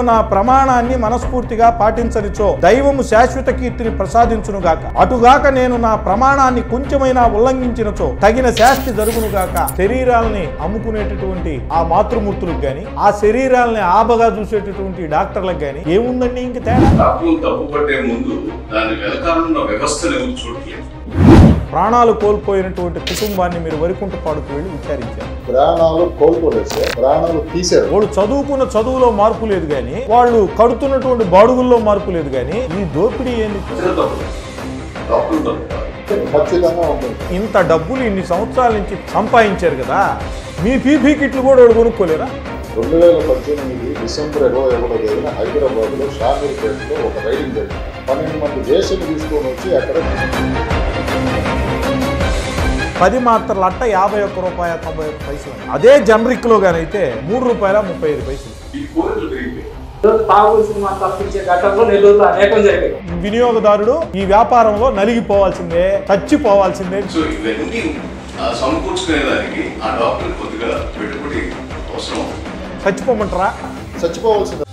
నా ప్రమాణాన్ని మనస్ఫూర్తిగా పాటించనిచో దైవము శాశ్వత కీర్తిని ప్రసాదించునుగాక అటుగాక నేను నా ప్రమాణాన్ని కొంచెమైనా ఉల్లంఘించినచో తగిన శాస్తి జరుగునుగాక శరీరాల్ని అమ్ముకునేటటువంటి ఆ మాతృమూర్తులకు గాని ఆ శరీరాల్ని ఆబగా చూసేటటువంటి డాక్టర్లకు గాని ఏముందండి ఇంక తేడా డాక్టర్లు తప్పు పట్టే ముందు దాని వెనకాలన్న వ్యవస్థను ఎవరు చూడట్లేదు ప్రాణాలు కోల్పోయినటువంటి కుటుంబాన్ని మీరు వరికుంటపాడుకు వెళ్ళి విచారించారు ప్రాణాలు కోల్పోలేదు సార్ ప్రాణాలు తీశారు వాళ్ళు చదువుకున్న చదువులో మార్పు లేదు కానీ వాళ్ళు కడుతున్నటువంటి బాడుగుల్లో మార్పు లేదు కానీ ఈ దోపిడీ ఏంది ప్రజలు తప్పు డాక్టర్లు తప్పు కాదు. ఖచ్చితంగా ఉంటుంది ఇంత డబ్బులు ఇన్ని సంవత్సరాల నుంచి సంపాదించారు కదా మీ పీపీ కిట్లు కూడా వాడు కొనుక్కోలేరా రెండు వేల పద్దెనిమిది డిసెంబర్ ఇరవై ఒకటో తేదీన హైదరాబాద్లో షామీర్పేటలో ఒక రైడింగ్ జరిగింది పన్నెండు మంది దేశం తీసుకొని వచ్చి అక్కడ పది మాత్రలు అట్ట యాభై ఒక్క రూపాయ తొంభై ఒక్క పైసలు అదే జనరిక్ లో గానైతే మూడు రూపాయల ముప్పై ఐదు పైసలు ఈ కోరికలు పెరిగిపోయి ఈరోజు తాగుడు సినిమా తప్పించే ఘటనలో నెల్లూరులో అనేకం జరిగాయి వినియోగదారుడు ఈ వ్యాపారంలో నలిగిపోవాల్సిందే చచ్చిపోవాల్సిందే సో ఇవన్నీ ఆ, సమకూర్చుకునేదానికి ఆ డాక్టర్ కొద్దిగా పెట్టుబడి అవసరం చచ్చిపోమంటారా చచ్చిపోవాల్సింది